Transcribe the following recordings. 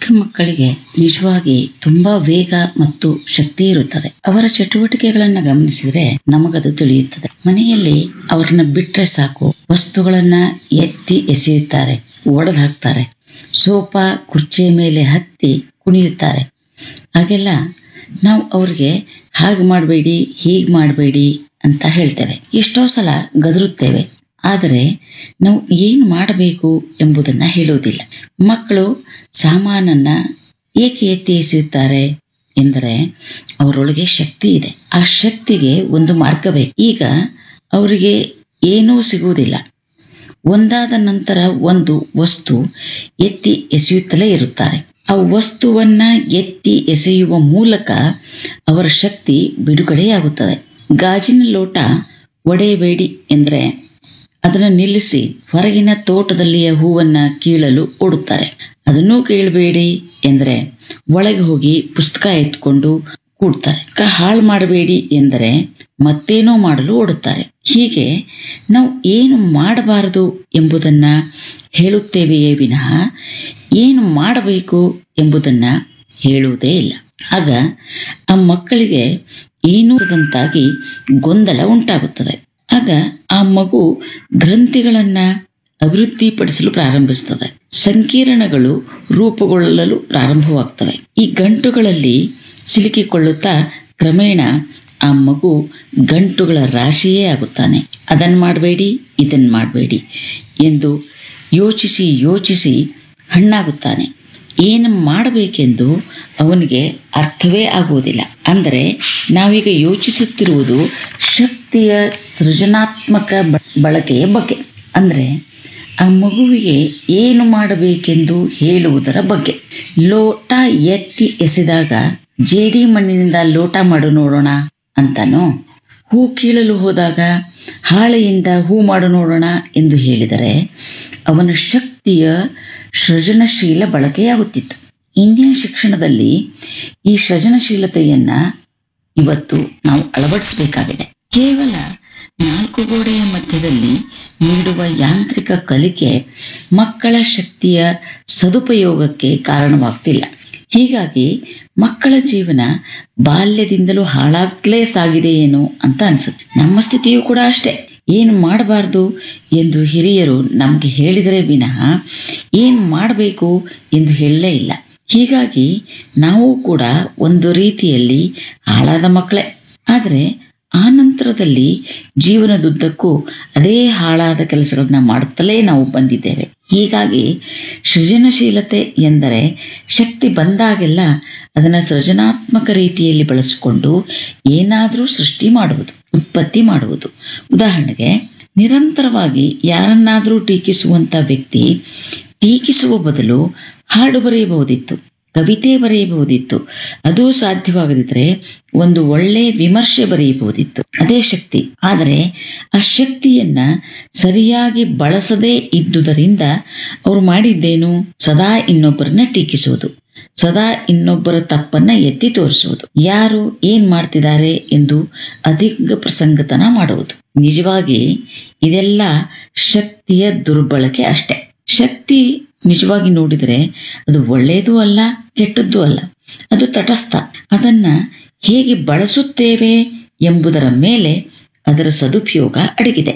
ಚಿಕ್ಕ ಮಕ್ಕಳಿಗೆ ನಿಜವಾಗಿ ತುಂಬಾ ವೇಗ ಮತ್ತು ಶಕ್ತಿ ಇರುತ್ತದೆ ಅವರ ಚಟುವಟಿಕೆಗಳನ್ನ ಗಮನಿಸಿದ್ರೆ ನಮಗದು ತಿಳಿಯುತ್ತದೆ ಮನೆಯಲ್ಲಿ ಅವ್ರನ್ನ ಬಿಟ್ರೆ ಸಾಕು ವಸ್ತುಗಳನ್ನ ಎತ್ತಿ ಎಸೆಯುತ್ತಾರೆ ಒಡೆದು ಹಾಕ್ತಾರೆ ಸೋಫಾ ಕುರ್ಚಿಯ ಮೇಲೆ ಹತ್ತಿ ಕುಣಿಯುತ್ತಾರೆ ಹಾಗೆಲ್ಲ ನಾವು ಅವ್ರಿಗೆ ಹಾಗೆ ಮಾಡಬೇಡಿ ಹೀಗೆ ಮಾಡಬೇಡಿ ಅಂತ ಹೇಳ್ತೇವೆ ಎಷ್ಟೋ ಸಲ ಗದರುತ್ತೇವೆ ಆದರೆ ನಾವು ಏನು ಮಾಡಬೇಕು ಎಂಬುದನ್ನ ಹೇಳುವುದಿಲ್ಲ ಮಕ್ಕಳು ಸಾಮಾನನ್ನ ಏಕೆ ಎತ್ತಿ ಎಸೆಯುತ್ತಾರೆ ಎಂದರೆ ಅವರೊಳಗೆ ಶಕ್ತಿ ಇದೆ ಆ ಶಕ್ತಿಗೆ ಒಂದು ಮಾರ್ಗ ಬೇಕು ಈಗ ಅವರಿಗೆ ಏನೂ ಸಿಗುವುದಿಲ್ಲ ಒಂದಾದ ನಂತರ ಒಂದು ವಸ್ತು ಎತ್ತಿ ಎಸೆಯುತ್ತಲೇ ಇರುತ್ತಾರೆ ಆ ವಸ್ತುವನ್ನ ಎತ್ತಿ ಎಸೆಯುವ ಮೂಲಕ ಅವರ ಶಕ್ತಿ ಬಿಡುಗಡೆಯಾಗುತ್ತದೆ ಗಾಜಿನ ಲೋಟ ಒಡೆಯಬೇಡಿ ಎಂದರೆ ಅದನ್ನು ನಿಲ್ಲಿಸಿ ಹೊರಗಿನ ತೋಟದಲ್ಲಿಯ ಹೂವನ್ನ ಕೀಳಲು ಓಡುತ್ತಾರೆ ಅದನ್ನೂ ಕೇಳಬೇಡಿ ಎಂದರೆ ಒಳಗೆ ಹೋಗಿ ಪುಸ್ತಕ ಎತ್ಕೊಂಡು ಕೂಡ್ತಾರೆ ಕ ಹಾಳು ಮಾಡಬೇಡಿ ಎಂದರೆ ಮತ್ತೇನೋ ಮಾಡಲು ಓಡುತ್ತಾರೆ ಹೀಗೆ ನಾವು ಏನು ಮಾಡಬಾರದು ಎಂಬುದನ್ನ ಹೇಳುತ್ತೇವೆಯೇ ವಿನಃ ಏನು ಮಾಡಬೇಕು ಎಂಬುದನ್ನ ಹೇಳುವುದೇ ಇಲ್ಲ ಆಗ ಆ ಮಕ್ಕಳಿಗೆ ಏನೂ ಇರದಂತಾಗಿ ಗೊಂದಲ ಉಂಟಾಗುತ್ತದೆ ಆಗ ಆ ಮಗು ಗ್ರಂಥಿಗಳನ್ನ ಅಭಿವೃದ್ಧಿಪಡಿಸಲು ಪ್ರಾರಂಭಿಸುತ್ತದೆ ಸಂಕೀರ್ಣಗಳು ರೂಪುಗೊಳ್ಳಲು ಪ್ರಾರಂಭವಾಗ್ತವೆ ಈ ಗಂಟುಗಳಲ್ಲಿ ಸಿಲುಕಿಕೊಳ್ಳುತ್ತಾ ಕ್ರಮೇಣ ಆ ಮಗು ಗಂಟುಗಳ ರಾಶಿಯೇ ಆಗುತ್ತಾನೆ ಅದನ್ನ ಮಾಡಬೇಡಿ ಇದನ್ನ ಮಾಡಬೇಡಿ ಎಂದು ಯೋಚಿಸಿ ಯೋಚಿಸಿ ಹಣ್ಣಾಗುತ್ತಾನೆ ಏನು ಮಾಡಬೇಕೆಂದು ಅವನಿಗೆ ಅರ್ಥವೇ ಆಗುವುದಿಲ್ಲ ಅಂದರೆ ನಾವೀಗ ಯೋಚಿಸುತ್ತಿರುವುದು ಶಕ್ತಿಯ ಸೃಜನಾತ್ಮಕ ಬ- ಬಳಕೆಯ ಬಗ್ಗೆ ಅಂದರೆ ಆ ಮಗುವಿಗೆ ಏನು ಮಾಡಬೇಕೆಂದು ಹೇಳುವುದರ ಬಗ್ಗೆ ಲೋಟ ಎತ್ತಿ ಎಸೆದಾಗ ಜೇಡಿ ಮಣ್ಣಿನಿಂದ ಲೋಟ ಮಾಡು ನೋಡೋಣ ಅಂತಾನೋ ಹೂ ಕೀಳಲು ಹೋದಾಗ ಹಾಳೆಯಿಂದ ಹೂ ಮಾಡು ನೋಡೋಣ ಎಂದು ಹೇಳಿದರೆ ಅವನ ಶಕ್ತಿಯ ಸೃಜನಶೀಲ ಬಳಕೆಯಾಗುತ್ತಿತ್ತು ಇಂದಿನ ಶಿಕ್ಷಣದಲ್ಲಿ ಈ ಸೃಜನಶೀಲತೆಯನ್ನ ಇವತ್ತು ನಾವು ಅಳವಡಿಸಬೇಕಾಗಿದೆ ಕೇವಲ ನಾಲ್ಕು ಗೋಡೆಯ ಮಧ್ಯದಲ್ಲಿ ನೀಡುವ ಯಾಂತ್ರಿಕ ಕಲಿಕೆ ಮಕ್ಕಳ ಶಕ್ತಿಯ ಸದುಪಯೋಗಕ್ಕೆ ಕಾರಣವಾಗ್ತಿಲ್ಲ ಹೀಗಾಗಿ ಮಕ್ಕಳ ಜೀವನ ಬಾಲ್ಯದಿಂದಲೂ ಹಾಳಾಗ್ಲೇ ಸಾಗಿದೆ ಏನು ಅಂತ ಅನ್ಸುತ್ತೆ ನಮ್ಮ ಸ್ಥಿತಿಯೂ ಕೂಡ ಅಷ್ಟೇ ಏನು ಮಾಡಬಾರ್ದು ಎಂದು ಹಿರಿಯರು ನಮಗೆ ಹೇಳಿದರೆ ವಿನಃ ಏನು ಮಾಡಬೇಕು ಎಂದು ಹೇಳಲೇ ಇಲ್ಲ ಹೀಗಾಗಿ ನಾವು ಕೂಡ ಒಂದು ರೀತಿಯಲ್ಲಿ ಹಾಳಾದ ಮಕ್ಕಳೇ ಆದರೆ ಆ ನಂತರದಲ್ಲಿ ಜೀವನದುದ್ದಕ್ಕೂ ಅದೇ ಹಾಳಾದ ಕೆಲಸಗಳನ್ನ ಮಾಡುತ್ತಲೇ ನಾವು ಬಂದಿದ್ದೇವೆ ಹೀಗಾಗಿ ಸೃಜನಶೀಲತೆ ಎಂದರೆ ಶಕ್ತಿ ಬಂದಾಗೆಲ್ಲ ಅದನ್ನು ಸೃಜನಾತ್ಮಕ ರೀತಿಯಲ್ಲಿ ಬಳಸಿಕೊಂಡು ಏನಾದರೂ ಸೃಷ್ಟಿ ಮಾಡುವುದು ಉತ್ಪತ್ತಿ ಮಾಡುವುದು ಉದಾಹರಣೆಗೆ ನಿರಂತರವಾಗಿ ಯಾರನ್ನಾದರೂ ಟೀಕಿಸುವಂತ ವ್ಯಕ್ತಿ ಟೀಕಿಸುವ ಬದಲು ಹಾಡು ಬರೆಯಬಹುದಿತ್ತು ಕವಿತೆ ಬರೆಯಬಹುದಿತ್ತು ಅದು ಸಾಧ್ಯವಾಗದಿದ್ರೆ ಒಂದು ಒಳ್ಳೆ ವಿಮರ್ಶೆ ಬರೆಯಬಹುದಿತ್ತು ಅದೇ ಶಕ್ತಿ ಆದರೆ ಆ ಶಕ್ತಿಯನ್ನ ಸರಿಯಾಗಿ ಬಳಸದೇ ಇದ್ದುದರಿಂದ ಅವ್ರು ಮಾಡಿದ್ದೇನು ಸದಾ ಇನ್ನೊಬ್ಬರನ್ನ ಟೀಕಿಸುವುದು ಸದಾ ಇನ್ನೊಬ್ಬರ ತಪ್ಪನ್ನ ಎತ್ತಿ ತೋರಿಸುವುದು ಯಾರು ಏನ್ ಮಾಡ್ತಿದ್ದಾರೆ ಎಂದು ಅಧಿಕ ಪ್ರಸಂಗತನ ಮಾಡುವುದು ನಿಜವಾಗಿ ಇದೆಲ್ಲ ಶಕ್ತಿಯ ದುರ್ಬಳಕೆ ಅಷ್ಟೇ ಶಕ್ತಿ ನಿಜವಾಗಿ ನೋಡಿದರೆ ಅದು ಒಳ್ಳೆಯದೂ ಅಲ್ಲ ಕೆಟ್ಟದ್ದೂ ಅಲ್ಲ ಅದು ತಟಸ್ಥ ಅದನ್ನ ಹೇಗೆ ಬಳಸುತ್ತೇವೆ ಎಂಬುದರ ಮೇಲೆ ಅದರ ಸದುಪಯೋಗ ಅಡಗಿದೆ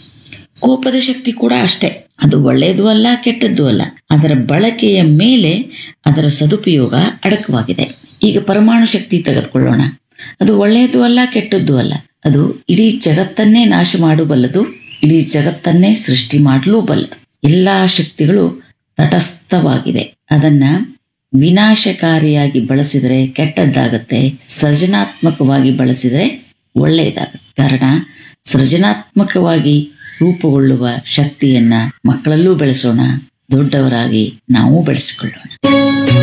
ಕೋಪದ ಶಕ್ತಿ ಕೂಡ ಅಷ್ಟೇ ಅದು ಒಳ್ಳೆಯದೂ ಅಲ್ಲ ಕೆಟ್ಟದ್ದೂ ಅಲ್ಲ ಅದರ ಬಳಕೆಯ ಮೇಲೆ ಅದರ ಸದುಪಯೋಗ ಅಡಕವಾಗಿದೆ ಈಗ ಪರಮಾಣು ಶಕ್ತಿ ತೆಗೆದುಕೊಳ್ಳೋಣ ಅದು ಒಳ್ಳೆಯದೂ ಅಲ್ಲ ಕೆಟ್ಟದ್ದೂ ಅಲ್ಲ ಅದು ಇಡೀ ಜಗತ್ತನ್ನೇ ನಾಶ ಮಾಡಬಲ್ಲದು ಇಡೀ ಜಗತ್ತನ್ನೇ ಸೃಷ್ಟಿ ಮಾಡಲೂ ಬಲ್ಲದು ಎಲ್ಲಾ ಶಕ್ತಿಗಳು ತಟಸ್ಥವಾಗಿವೆ ಅದನ್ನ ವಿನಾಶಕಾರಿಯಾಗಿ ಬಳಸಿದರೆ ಕೆಟ್ಟದ್ದಾಗತ್ತೆ ಸೃಜನಾತ್ಮಕವಾಗಿ ಬಳಸಿದರೆ ಒಳ್ಳೆಯದಾಗತ್ತೆ ಕಾರಣ ಸೃಜನಾತ್ಮಕವಾಗಿ ರೂಪುಗೊಳ್ಳುವ ಶಕ್ತಿಯನ್ನ ಮಕ್ಕಳಲ್ಲೂ ಬೆಳೆಸೋಣ ದೊಡ್ಡವರಾಗಿ ನಾವು ಬೆಳೆಸಿಕೊಳ್ಳೋಣ